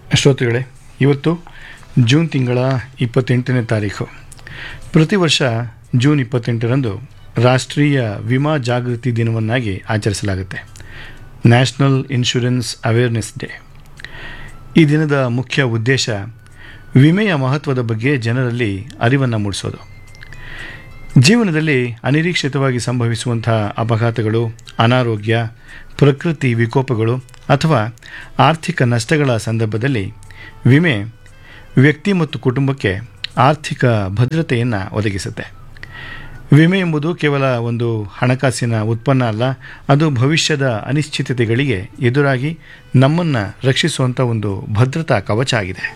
ಶ್ರೋತೃಗಳೇ ಇವತ್ತು ಜೂನ್ ತಿಂಗಳ ಇಪ್ಪತ್ತೆಂಟನೇ ತಾರೀಖು ಪ್ರತಿ ವರ್ಷ ಜೂನ್ ಇಪ್ಪತ್ತೆಂಟರಂದು ರಾಷ್ಟ್ರೀಯ ವಿಮಾ ಜಾಗೃತಿ ದಿನವನ್ನಾಗಿ ಆಚರಿಸಲಾಗುತ್ತೆ ನ್ಯಾಷನಲ್ ಇನ್ಶೂರೆನ್ಸ್ ಅವೇರ್ನೆಸ್ ಡೇ ಈ ದಿನದ ಮುಖ್ಯ ಉದ್ದೇಶ ವಿಮೆಯ ಮಹತ್ವದ ಬಗ್ಗೆ ಜನರಲ್ಲಿ ಅರಿವನ್ನು ಮೂಡಿಸೋದು ಜೀವನದಲ್ಲಿ ಅನಿರೀಕ್ಷಿತವಾಗಿ ಸಂಭವಿಸುವಂತಹ ಅಪಘಾತಗಳು ಅನಾರೋಗ್ಯ ಪ್ರಕೃತಿ ವಿಕೋಪಗಳು ಅಥವಾ ಆರ್ಥಿಕ ನಷ್ಟಗಳ ಸಂದರ್ಭದಲ್ಲಿ ವಿಮೆ ವ್ಯಕ್ತಿ ಮತ್ತು ಕುಟುಂಬಕ್ಕೆ ಆರ್ಥಿಕ ಭದ್ರತೆಯನ್ನು ಒದಗಿಸುತ್ತೆ ವಿಮೆ ಎಂಬುದು ಕೇವಲ ಒಂದು ಹಣಕಾಸಿನ ಉತ್ಪನ್ನ ಅಲ್ಲ ಅದು ಭವಿಷ್ಯದ ಅನಿಶ್ಚಿತತೆಗಳಿಗೆ ಎದುರಾಗಿ ನಮ್ಮನ್ನು ರಕ್ಷಿಸುವಂಥ ಒಂದು ಭದ್ರತಾ ಕವಚ ಆಗಿದೆ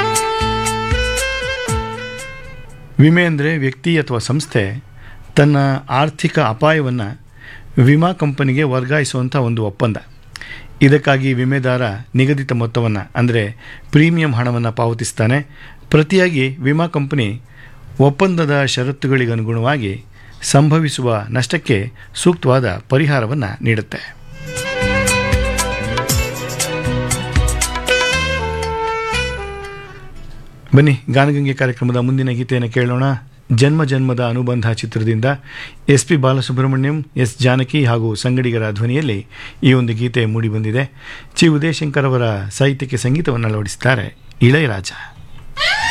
ವಿಮೆ ಅಂದರೆ ವ್ಯಕ್ತಿ ಅಥವಾ ಸಂಸ್ಥೆ ತನ್ನ ಆರ್ಥಿಕ ಅಪಾಯವನ್ನು ವಿಮಾ ಕಂಪನಿಗೆ ವರ್ಗಾಯಿಸುವಂಥ ಒಂದು ಒಪ್ಪಂದ ಇದಕ್ಕಾಗಿ ವಿಮೆದಾರ ನಿಗದಿತ ಮೊತ್ತವನ್ನು ಅಂದರೆ ಪ್ರೀಮಿಯಂ ಹಣವನ್ನು ಪಾವತಿಸ್ತಾನೆ ಪ್ರತಿಯಾಗಿ ವಿಮಾ ಕಂಪನಿ ಒಪ್ಪಂದದ ಷರತ್ತುಗಳಿಗನುಗುಣವಾಗಿ ಸಂಭವಿಸುವ ನಷ್ಟಕ್ಕೆ ಸೂಕ್ತವಾದ ಪರಿಹಾರವನ್ನು ನೀಡುತ್ತೆ ಬನ್ನಿ ಗಾನಗಂಗೆ ಕಾರ್ಯಕ್ರಮದ ಮುಂದಿನ ಗೀತೆಯನ್ನು ಕೇಳೋಣ ಜನ್ಮ ಜನ್ಮದ ಅನುಬಂಧ ಚಿತ್ರದಿಂದ S P Balasubrahmanyam S Janaki ಹಾಗೂ ಸಂಗಡಿಗರ ಧ್ವನಿಯಲ್ಲಿ ಈ ಒಂದು ಗೀತೆ ಮೂಡಿಬಂದಿದೆ ಚಿ ಉದಯಶಂಕರ್ ಅವರ ಸಾಹಿತ್ಯಕ್ಕೆ ಸಂಗೀತವನ್ನು ಅಳವಡಿಸಿದ್ದಾರೆ ಇಳೆಯರಾಜ